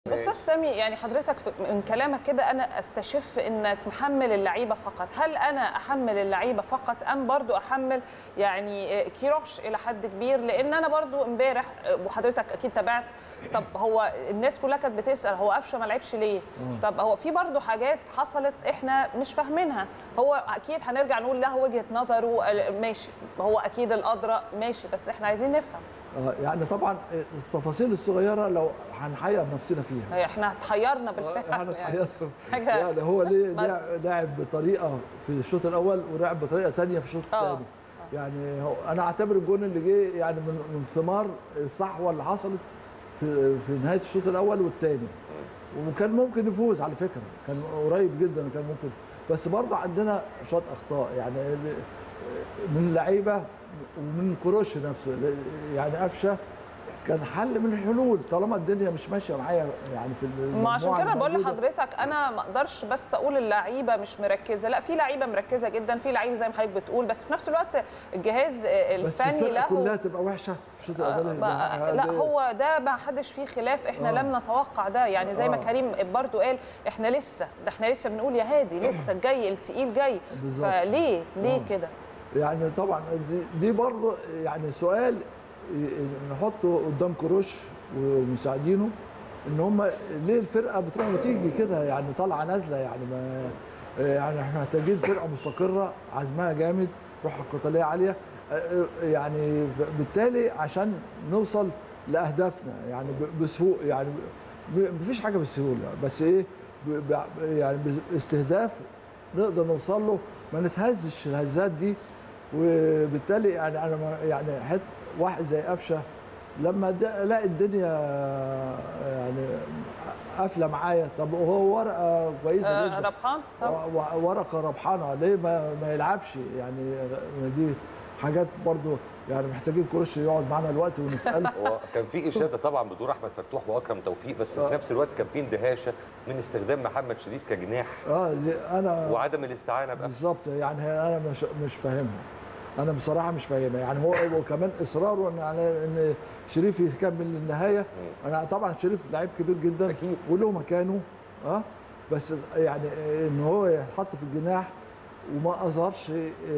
استاذ سامي يعني حضرتك في- من كلامك كده انا استشف انك محمل اللعيبه فقط هل انا احمل اللعيبه فقط ام برضو احمل يعني كيروش الى حد كبير لان انا برضو امبارح وحضرتك اكيد تابعت طب هو الناس كلها كانت بتسال هو قفشه ما لعبش ليه طب هو في برضو حاجات حصلت احنا مش فاهمينها هو اكيد هنرجع نقول له وجهه نظره ماشي هو اكيد الادرى ماشي بس احنا عايزين نفهم آه، يعني طبعا التفاصيل الصغيره لو هنحير نفسنا فيها احنا اتحيرنا آه، بالفعل احنا يعني. اتحيرنا حاجة- يعني هو ليه ما- لع- لعب بطريقه في الشوط الاول ولعب بطريقه ثانيه في الشوط آه. الثاني يعني هو انا اعتبر الجون اللي جه يعني من من ثمار الصحوه اللي حصلت في في نهايه الشوط الاول والثاني وكان ممكن يفوز على فكره كان قريب جدا كان ممكن بس برضه عندنا شويه اخطاء يعني من اللعيبه ومن كروش نفسه يعني قفشه كان حل من الحلول طالما الدنيا مش ماشيه معايا يعني في ما عشان المجموعة كده بقول الموجودة. لحضرتك انا ما اقدرش بس اقول اللعيبه مش مركزه لا في لعيبه مركزه جدا في لعيبه زي ما حضرتك بتقول بس في نفس الوقت الجهاز بس الفني الفرقه له كلها تبقى وحشه في الشوط الاولاني بقى- لا هو ده ما حدش فيه خلاف احنا آه. لم نتوقع ده يعني زي ما آه. كريم برضو قال احنا لسه ده احنا لسه بنقول يا هادي لسه الجاي التقيل جاي بالظبط. فليه ليه آه. كده يعني طبعا دي, دي برضه يعني سؤال ي- نحطه قدام كروش ومساعدينه ان هم ليه الفرقه بتروح وتيجي كده يعني طالعه نازله يعني ما يعني احنا محتاجين فرقه مستقره عزمها جامد روحها القتاليه عاليه يعني بالتالي عشان نوصل لاهدافنا يعني ب- بسهوله يعني ب- مفيش حاجه بالسهوله بس ايه ب- ب- يعني باستهداف نقدر نوصل له ما نتهزش الهزات دي وبالتالي يعني انا ما- يعني حت واحد زي قفشه لما د- الاقي الدنيا يعني قافله معايا طب هو ورقه كويسه آه، جدا ربحان طبعا و- ورقه ربحانه ليه ما, ما يلعبش يعني دي حاجات برضو يعني محتاجين كروش يقعد معانا الوقت ونساله هو كان في اشاده طبعا بدور احمد فتوح واكرم توفيق بس في آه. نفس الوقت كان في اندهاشه من استخدام محمد شريف كجناح اه دي انا وعدم الاستعانه بقفشه بالظبط يعني انا مش مش فاهمها انا بصراحه مش فاهمها يعني هو هو كمان اصراره ان على ان شريف يكمل للنهايه انا طبعا شريف لعيب كبير جدا أكيد. وله مكانه اه بس يعني ان هو يتحط في الجناح وما اظهرش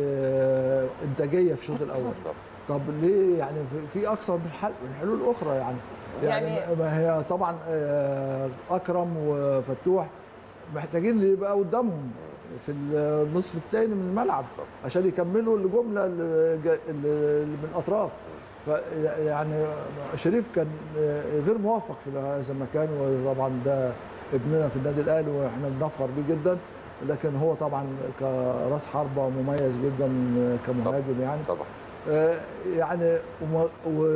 آه، انتاجيه في الشوط الاول طبعا. طب ليه يعني في- في اكثر من حل من حلول اخرى يعني يعني, يعني- ما هي طبعا آه، اكرم وفتوح محتاجين اللي يبقى قدامهم في النصف الثاني من الملعب عشان يكملوا الجمله اللي جا- اللي من الاطراف ف- يعني شريف كان آه، غير موفق في هذا المكان وطبعا ده ابننا في النادي الاهلي واحنا بنفخر بيه جدا لكن هو طبعا كراس حربه مميز جدا كمهاجم يعني طبعا آه، يعني وما-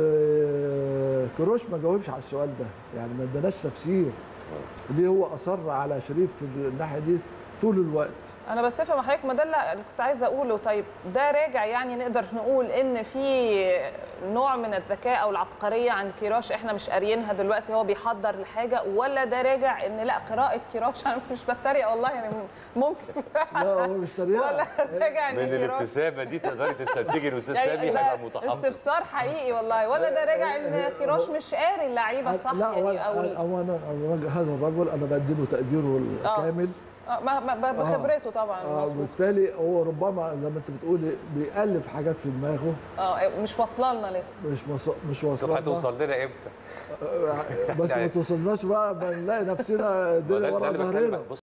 وكروش ما جاوبش على السؤال ده يعني ما اداناش تفسير ليه هو اصر على شريف في الناحيه دي طول الوقت انا بتفق مع حضرتك ما ده اللي كنت عايزه اقوله طيب ده راجع يعني نقدر نقول ان في نوع من الذكاء او العبقريه عند كيروش احنا مش قاريينها دلوقتي هو بيحضر لحاجه ولا ده راجع ان لا قراءه كيروش انا مش بتريق والله يعني ممكن لا هو مش تريقه ولا راجع ان من كيروش الابتسامه دي تقدري تستنتجي ان استاذ يعني سامي ده هيبقى متحفظ استفسار حقيقي والله ولا ده راجع ان كيروش مش قاري اللعيبه صح لا هو يعني او ال- هو انا الراجل- هذا الرجل انا بديله تقديره آه. الكامل آه، ما- ما- ما- بخبرته طبعا آه مظبوط وبالتالي هو ربما زي ما انت بتقولي بيألف حاجات في دماغه اه مش واصله لنا لسه مش مص... مش طب واصله هتوصل لنا امتى؟ بس ما توصلناش بقى بنلاقي نفسنا ما ده الدنيا ده ورا اللي ظهرنا بتكلم بص